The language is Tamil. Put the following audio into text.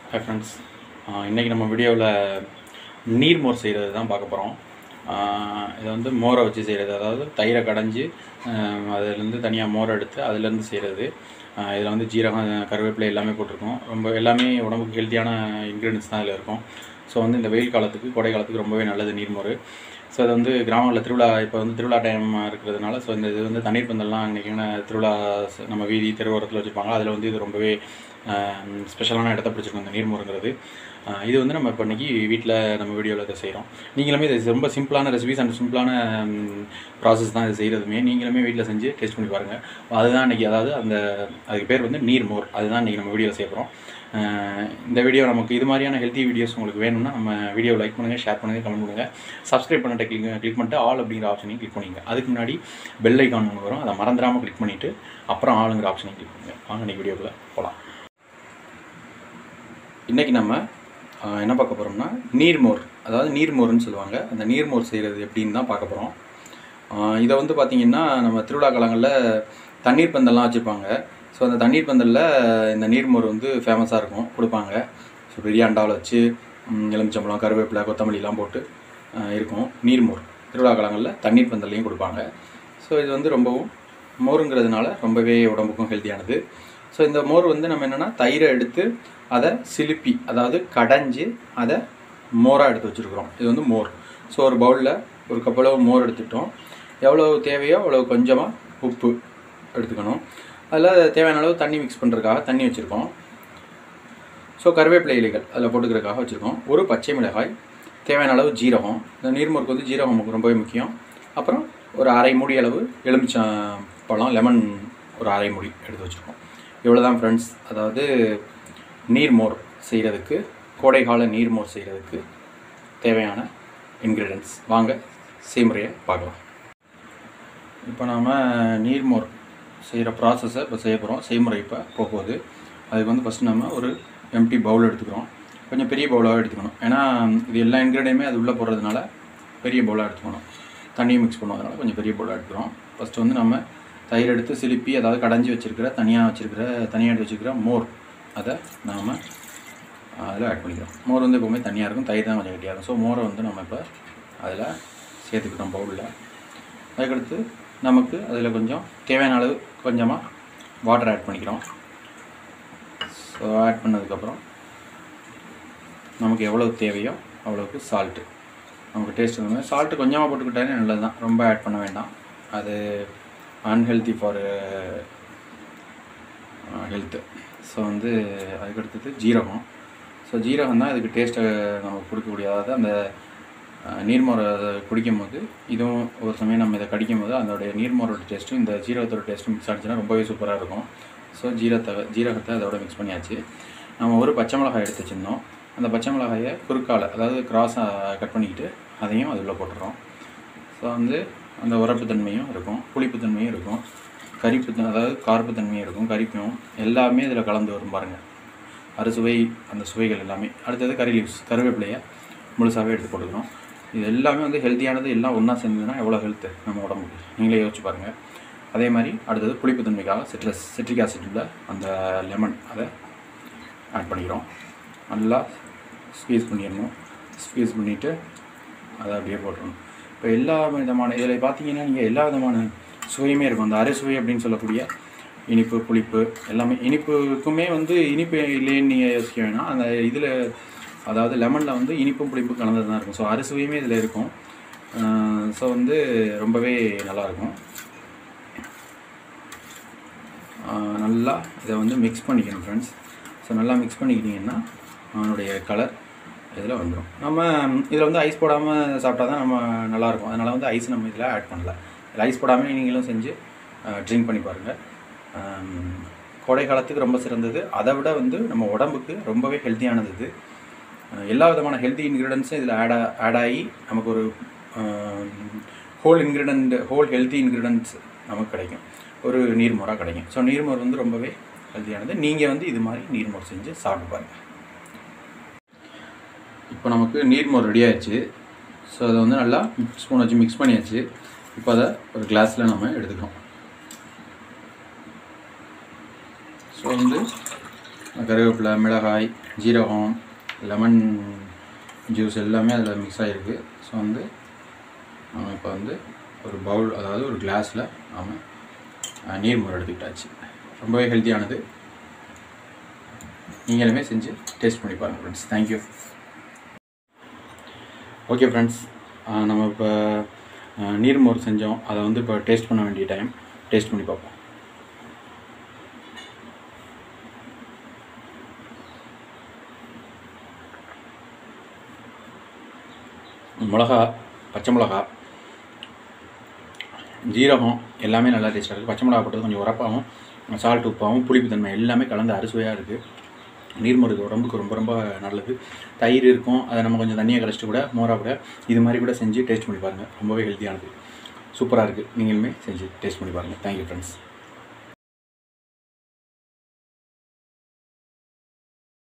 ஹாய் ஃப்ரெண்ட்ஸ் இன்றைக்கி நம்ம வீடியோவில் நீர்மோர் செய்கிறது தான் பார்க்க போகிறோம் இதை வந்து மோரை வச்சு செய்கிறது அதாவது தயிரை கடைஞ்சி அதுலேருந்து தனியாக மோரை எடுத்து அதுலேருந்து செய்கிறது இதில் வந்து ஜீரகம் கருவேப்பிலை எல்லாமே போட்டிருக்கோம் ரொம்ப எல்லாமே உடம்புக்கு ஹெல்த்தியான இன்க்ரீடியன்ஸ் தான் இதில் இருக்கும் ஸோ வந்து இந்த வெயில் காலத்துக்கு கோடை காலத்துக்கு ரொம்பவே நல்லது நீர்மோர் ஸோ அது வந்து கிராமங்களில் திருவிழா இப்போ வந்து திருவிழா டைம் இருக்கிறதுனால ஸோ இந்த இது வந்து தண்ணீர் பந்தல்லாம் இன்றைக்கி திருவிழா ச- நம்ம வீதி தெருவோரத்தில் வச்சுருப்பாங்க அதில் வந்து இது ரொம்பவே ஸ்பெஷலான இடத்த பிடிச்சிருக்கும் இந்த நீர்மோருங்கிறது ஆஹ் இது வந்து நம்ம இப்போ இன்றைக்கி வீட்டில் நம்ம வீடியோவில் இதை செய்கிறோம் நீங்களுமே இது ரொம்ப சிம்பிளான ரெசிபிஸ் அண்ட் சிம்பிளான ப்ராசஸ் தான் இது செய்கிறதுமே நீங்களுமே வீட்டில் செஞ்சு டேஸ்ட் பண்ணி பாருங்கள் அதுதான் இன்றைக்கி அதாவது அந்த அதுக்கு பேர் வந்து நீர்மோர் அதுதான் இன்றைக்கி நம்ம வீடியோவில் செய்ய போகிறோம் இந்த வீடியோ நமக்கு இது மாதிரியான ஹெல்த்தி வீடியோஸ் உங்களுக்கு வேணும்னா நம்ம வீடியோ லைக் பண்ணுங்கள் ஷேர் பண்ணுங்கள் கமெண்ட் பண்ணுங்கள் சப்ஸ்கிரைப் பண்ணிட்டு கிளிக் கிளிக் பண்ணிட்டு ஆல் அப்படிங்கிற ஆப்ஷனையும் கிளிக் பண்ணிங்க அதுக்கு முன்னாடி பெல் ஐக்கான் ஒன்று வரும் அதை மறந்துடாமல் கிளிக் பண்ணிவிட்டு அப்புறம் ஆளுங்கிற ஆப்ஷனையும் கிளிக் பண்ணுங்க வாங்க இன்றைக்கி வீடியோக்குள்ளே போகலாம் இன்றைக்கி நம்ம ஆஹ், என்ன பார்க்க போகிறோம்னா நீர்மோர் அதாவது நீர்மோர்னு சொல்லுவாங்க அந்த நீர்மோர் செய்கிறது எப்படின்னு தான் பார்க்க போகிறோம் இதை வந்து பார்த்திங்கன்னா நம்ம திருவிழா காலங்களில் தண்ணீர் பந்தல்லாம் வச்சுருப்பாங்க ஸோ அந்த தண்ணீர் பந்தலில் இந்த நீர்மோர் வந்து ஃபேமஸாக இருக்கும் கொடுப்பாங்க ஸோ பெரிய அண்டாவில் வச்சு ம், எலுமிச்சம்பழம் கருவேப்பிலை கொத்தமல்லிலாம் போட்டு ஆஹ், இருக்கும் நீர்மோர் திருவிழா காலங்களில் தண்ணீர் பந்தல்லையும் கொடுப்பாங்க ஸோ இது வந்து ரொம்பவும் மோருங்கிறதுனால ரொம்பவே உடம்புக்கும் ஹெல்த்தியானது ஸோ இந்த மோர் வந்து நம்ம என்னென்னா தயிரை எடுத்து அதை சிலுப்பி அதாவது கடைஞ்சி அதை மோராக எடுத்து வச்சுருக்குறோம் இது வந்து மோர் ஸோ ஒரு பவுலில் ஒரு கப்பளவு மோர் எடுத்துட்டோம் எவ்வளோ தேவையோ அவ்வளோ கொஞ்சமாக உப்பு எடுத்துக்கணும் அதில் தேவையான அளவு தண்ணி மிக்ஸ் பண்ணுறதுக்காக தண்ணி வச்சுருக்கோம் ஸோ கருவேப்பிலை இலைகள் அதில் போட்டுக்கிறதுக்காக வச்சுருக்கோம் ஒரு பச்சை மிளகாய் தேவையான அளவு ஜீரகம் இந்த நீர்மோருக்கு வந்து ஜீரகம் நமக்கு ரொம்பவே முக்கியம் அப்புறம் ஒரு அரை மூடி அளவு எலுமிச்சம் பழம் லெமன் ஒரு அரை மூடி எடுத்து வச்சுருக்கோம் இவ்வளோ தான் ஃப்ரெண்ட்ஸ் அதாவது நீர்மோர் செய்கிறதுக்கு கோடைக்கால நீர்மோர் செய்கிறதுக்கு தேவையான இன்க்ரீடியன்ஸ் வாங்க செய்முறையை பார்க்கலாம் இப்போ நாம் நீர்மோர் செய்கிற ப்ராசஸை இப்போ செய்ய போகிறோம் செய்முறை இப்போ போக போகுது அதுக்கு வந்து ஃபஸ்ட் நம்ம ஒரு எம்டி பவுல் எடுத்துக்கிறோம் கொஞ்சம் பெரிய பவுலாக எடுத்துக்கணும் ஏன்னா இது எல்லா இன்க்ரீடியமே அது உள்ளே போடுறதுனால பெரிய பவுலாக எடுத்துக்கணும் தண்ணியும் மிக்ஸ் பண்ணுவதனால கொஞ்சம் பெரிய பவுலாக எடுத்துக்கிறோம் ஃபஸ்ட்டு வந்து நம்ம தயிர் எடுத்து சிலுப்பி அதாவது கடைஞ்சி வச்சிருக்கிற தனியாக வச்சிருக்கிற தனியாக எடுத்து வச்சிருக்கிற மோர் அதை நாம் அதில் ஆட் பண்ணிக்கிறோம் மோர் வந்து எப்போவுமே தனியாக இருக்கும் தயிர் தான் கொஞ்சம் கட்டியாக இருக்கும் ஸோ மோரை வந்து நம்ம இப்போ அதில் சேர்த்துக்கிறோம் பவுலில் அதுக்கடுத்து நமக்கு அதில் கொஞ்சம் தேவையான அளவு கொஞ்சமாக வாட்டர் ஆட் பண்ணிக்கிறோம் ஸோ ஆட் பண்ணதுக்கப்புறம் நமக்கு எவ்வளோ தேவையோ அவ்வளோக்கு சால்ட்டு நமக்கு டேஸ்ட் வந்து சால்ட்டு கொஞ்சமாக போட்டுக்கிட்டாலே நல்லது தான் ரொம்ப ஆட் பண்ண வேண்டாம் அது அன்ஹெல்த்தி ஃபார் ஹெல்த்து ஸோ வந்து அதுக்கடுத்தது ஜீரகம் ஸோ ஜீரகம் தான் இதுக்கு டேஸ்ட்டை நமக்கு கொடுக்கக்கூடிய அதாவது அந்த அஹ், நீர்மோரை குடிக்கும் போது இதுவும் ஒரு சமயம் நம்ம இதை கடிக்கும் போது அதோடைய நீர்மோரோட டேஸ்ட்டும் இந்த ஜீரகத்தோட டேஸ்ட்டும் மிக்ஸ் ஆச்சுன்னா ரொம்பவே சூப்பராக இருக்கும் ஸோ ஜீரத்தை ஜீரகத்தை அதோட மிக்ஸ் பண்ணியாச்சு நம்ம ஒரு பச்சை மிளகாய் எடுத்து வச்சுருந்தோம் அந்த பச்சை மிளகாயை குறுக்கால அதாவது கிராஸாக கட் பண்ணிக்கிட்டு அதையும் அது உள்ள போட்டுறோம் ஸோ வந்து அந்த உரப்புத்தன்மையும் இருக்கும் புளிப்புத்தன்மையும் இருக்கும் கரிப்பு அதாவது கார்ப்புத்தன்மையும் இருக்கும் கரிப்பும் எல்லாமே இதில் கலந்து வரும் பாருங்கள் அறுசுவை அந்த சுவைகள் எல்லாமே அடுத்தது கறி லீவ்ஸ் கருவேப்பிலையை முழுசாகவே எடுத்து போட்டுக்கணும் இது எல்லாமே வந்து ஹெல்த்தியானது எல்லாம் ஒன்றா சேர்ந்ததுன்னா எவ்வளோ ஹெல்த்து நம்ம உடம்புக்கு நீங்களே யோசிச்சு பாருங்கள் அதே மாதிரி அடுத்தது புளிப்புத்தன்மைக்காக சிட்ரஸ் சிட்ரிக் ஆசிட் உள்ள அந்த லெமன் அதை ஆட் பண்ணிக்கிறோம் நல்லா ஸ்queeze பண்ணிடணும் ஸ்queeze பண்ணிவிட்டு அதை அப்படியே போட்டுடணும் இப்போ எல்லா விதமான இதில் பார்த்தீங்கன்னா நீங்கள் எல்லா விதமான சுவையுமே இருக்கும் அந்த அறுசுவை அப்படின்னு சொல்லக்கூடிய இனிப்பு புளிப்பு எல்லாமே இனிப்புக்குமே வந்து இனிப்பு இல்லைன்னு நீங்கள் யோசிக்க வேணாம் அந்த இதில் அதாவது லெமனில் வந்து இனிப்பும் புளிப்பும் கலந்தது தான் இருக்கும் ஸோ அறுசுவையுமே இதில் இருக்கும் ஸோ வந்து ரொம்பவே நல்லாயிருக்கும் நல்லா இதை வந்து மிக்ஸ் பண்ணிக்கணும் ஃப்ரெண்ட்ஸ் ஸோ நல்லா மிக்ஸ் பண்ணிக்கிட்டிங்கன்னா அவனுடைய கலர் இதில் வந்துடும் நம்ம இதில் வந்து ஐஸ் போடாமல் சாப்பிட்டா தான் நம்ம நல்லாயிருக்கும் அதனால் வந்து ஐஸ் நம்ம இதில் ஆட் பண்ணல இதில் ஐஸ் போடாமல் நீங்களும் செஞ்சு ட்ரிங்க் பண்ணி பாருங்கள் கோடை காலத்துக்கு ரொம்ப சிறந்தது அதை விட வந்து நம்ம உடம்புக்கு ரொம்பவே ஹெல்த்தியானது இது அஹ் எல்லா விதமான ஹெல்த்தி இன்க்ரீடியன்ஸும் இதில் ஆட் ஆட் ஆகி நமக்கு ஒரு whole ingredient whole healthy ingredients நமக்கு கிடைக்கும் ஒரு நீர்மோராக கிடைக்கும் ஸோ நீர்மோர் வந்து ரொம்பவே ஹெல்த்தியானது நீங்கள் வந்து இது மாதிரி நீர்மோர் செஞ்சு சாப்பிட்டு பாருங்கள் இப்போ நமக்கு நீர்மோர் ரெடி ஆயிடுச்சு ஸோ அதை வந்து நல்லா ஸ்பூன் வச்சு மிக்ஸ் பண்ணியாச்சு இப்போ அதை ஒரு கிளாஸில் நம்ம எடுத்துக்கிறோம் ஸோ வந்து கருவேப்பிலை மிளகாய் ஜீரகம் லெமன் ஜூஸ் எல்லாமே அதில் மிக்ஸ் ஆகிருக்கு ஸோ வந்து நம்ம இப்போ வந்து ஒரு பவுல் அதாவது ஒரு கிளாஸில் நாம் நீர்மோர் எடுத்துக்கிட்டாச்சு ரொம்பவே ஹெல்த்தியானது நீங்களுமே செஞ்சு டேஸ்ட் பண்ணி பாருங்கள் ஃப்ரெண்ட்ஸ் தேங்க்யூ ஓகே ஃப்ரெண்ட்ஸ் நம்ம இப்போ நீர்மோர் செஞ்சோம் அதை வந்து இப்போ டேஸ்ட் பண்ண வேண்டிய டைம் டேஸ்ட் பண்ணி பார்ப்போம் மிளகா பச்சை மிளகா ஜீரகம் எல்லாமே நல்லா டேஸ்ட்டாக இருக்குது பச்சை மிளகா போட்டது கொஞ்சம் உரப்பாகவும் சால்ட் உப்பாகவும் புளிப்புத்தன்மை எல்லாமே கலந்து அறுசுவையாக இருக்குது நீர்மோருக்கு உடம்புக்கு ரொம்ப ரொம்ப நல்லது தயிர் இருக்கும் அதை நம்ம கொஞ்சம் தண்ணியாக கரைச்சிட்டு கூட மோராக கூட இது மாதிரி கூட செஞ்சு டேஸ்ட் பண்ணி பாருங்கள் ரொம்பவே ஹெல்த்தியானது சூப்பராக இருக்குது நீங்களுமே செஞ்சு டேஸ்ட் பண்ணி பாருங்கள் தேங்க்யூ ஃப்ரெண்ட்ஸ்